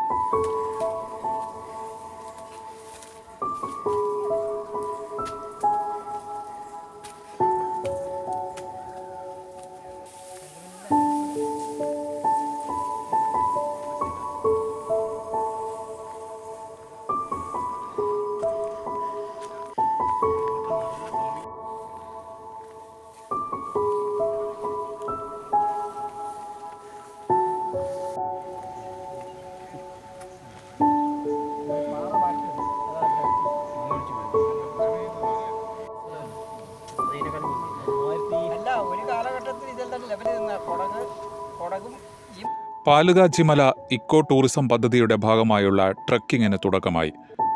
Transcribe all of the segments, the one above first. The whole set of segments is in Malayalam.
അല്ല ഒരു കാലഘട്ടത്തിൽ ഇതെല്ലാം ലെവലിൽ നിന്ന കൊടക് കൊടകും ഈ പാലുകാച്ചിമല ഇക്കോ ടൂറിസം പദ്ധതിയുടെ ഭാഗമായുള്ള ട്രക്കിങ്ങിന് തുടക്കമായി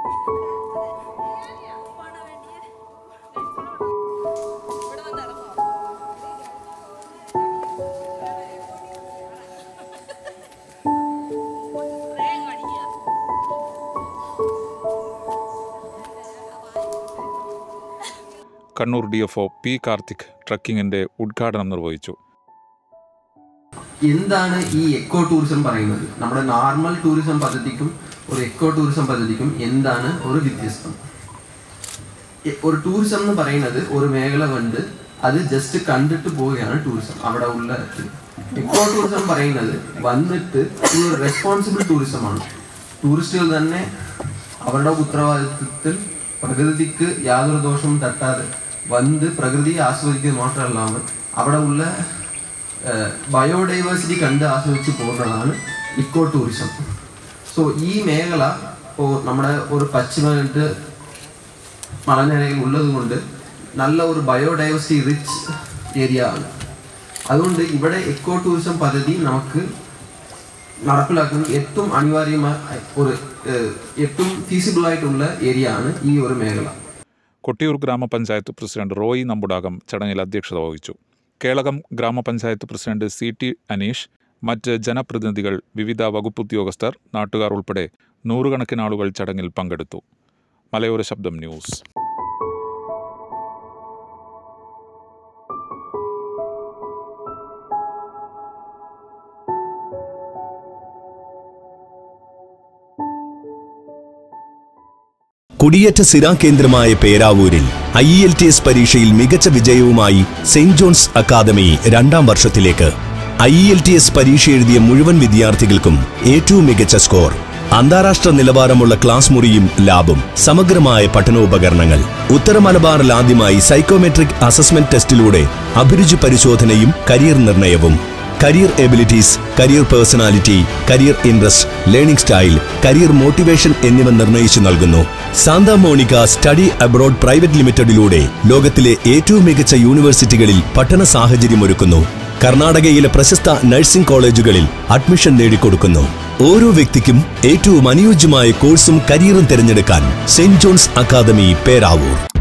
Kannur D F O P Karthik ട്രക്കിങ്ങിന്റെ ഉദ്ഘാടനം നിർവഹിച്ചു എന്താണ് ഈ എക്കോ ടൂറിസം പറയുന്നത് നമ്മുടെ നോർമൽ ടൂറിസം പദ്ധതിക്കും ഒരു എക്കോ ടൂറിസം പദ്ധതിക്കും എന്താണ് ഒരു വ്യത്യസ്തം എ- ഒരു ടൂറിസം എന്ന് പറയുന്നത് ഒരു മേഖല കണ്ട് അത് ജസ്റ്റ് കണ്ടിട്ട് പോവുകയാണ് ടൂറിസം അവിടെ ഉള്ള എക്കോ ടൂറിസം പറയുന്നത് വന്നിട്ട് ഇത് ഒരു റെസ്പോൺസിബിൾ ടൂറിസമാണ് ടൂറിസ്റ്റുകൾ തന്നെ അവരുടെ ഉത്തരവാദിത്വത്തിൽ പ്രകൃതിക്ക് യാതൊരു ദോഷവും തട്ടാതെ വന്ന് പ്രകൃതിയെ ആസ്വദിക്കുക മാത്രമല്ലാமல் അവിടെ ഉള്ള ബയോഡൈവേഴ്സിറ്റി കണ്ട് ആസ്വദിച്ച് പോകുന്നതാണ് ഇക്കോ ടൂറിസം സോ ഈ മേഖല ഇപ്പോൾ നമ്മുടെ ഒരു പശ്ചിമഘട്ട് മലനിരയിൽ ഉള്ളത് കൊണ്ട് നല്ല ഒരു ബയോഡൈവേഴ്സിറ്റി റിച്ച് ഏരിയ ആണ് അതുകൊണ്ട് ഇവിടെ എക്കോ ടൂറിസം പദ്ധതി നമുക്ക് നടപ്പിലാക്കുന്നത് ഏറ്റവും അനിവാര്യമായ ഒരു ഏഹ്, ഏറ്റവും ഫീസിബിൾ ആയിട്ടുള്ള ഏരിയ ആണ് ഈ ഒരു മേഖല കൊട്ടിയൂർ ഗ്രാമപഞ്ചായത്ത് പ്രസിഡന്റ് റോയി നമ്പുടാകം ചടങ്ങിൽ അധ്യക്ഷത വഹിച്ചു കേളകം ഗ്രാമപഞ്ചായത്ത് പ്രസിഡന്റ് സി ടി അനീഷ് മറ്റ് ജനപ്രതിനിധികൾ വിവിധ വകുപ്പ് ഉദ്യോഗസ്ഥർ നാട്ടുകാർ ഉൾപ്പെടെ നൂറുകണക്കിന് ആളുകൾ ചടങ്ങിൽ പങ്കെടുത്തു മലയോര ശബ്ദം ന്യൂസ് കുടിയേറ്റ സ്ഥിരാകേന്ദ്രമായ പേരാവൂരിൽ ഐ എൽ ടി എസ് പരീക്ഷയിൽ മികച്ച വിജയവുമായി സെയിന്റ് ജോൺസ് അക്കാദമി രണ്ടാം വർഷത്തിലേക്ക് ഐ എൽ ടി എസ് പരീക്ഷ എഴുതിയ മുഴുവൻ വിദ്യാർത്ഥികൾക്കും ഏറ്റവും മികച്ച സ്കോർ അന്താരാഷ്ട്ര നിലവാരമുള്ള ക്ലാസ് മുറിയും ലാബും സമഗ്രമായ പഠനോപകരണങ്ങൾ ഉത്തര മലബാറിൽ ആദ്യമായി സൈക്കോമെട്രിക് അസസ്മെന്റ് ടെസ്റ്റിലൂടെ അഭിരുചി പരിശോധനയും കരിയർ നിർണയവും career abilities career personality career interest learning style career motivation എന്നിവ നിർണ്ണയിച്ചു നൽകുന്നു Santa Monica study abroad private ലിമിറ്റഡിലൂടെ ലോകത്തിലെ ഏറ്റവും മികച്ച യൂണിവേഴ്സിറ്റികളിൽ പഠന സാഹചര്യമൊരുക്കുന്നു കർണാടകയിലെ പ്രശസ്ത നഴ്സിംഗ് കോളേജുകളിൽ അഡ്മിഷൻ നേടിക്കൊടുക്കുന്നു ഓരോ വ്യക്തിക്കും ഏറ്റവും അനുയോജ്യമായ കോഴ്സും കരിയറും തിരഞ്ഞെടുക്കാൻ സെന്റ് ജോൺസ് അക്കാദമി പേരാവൂർ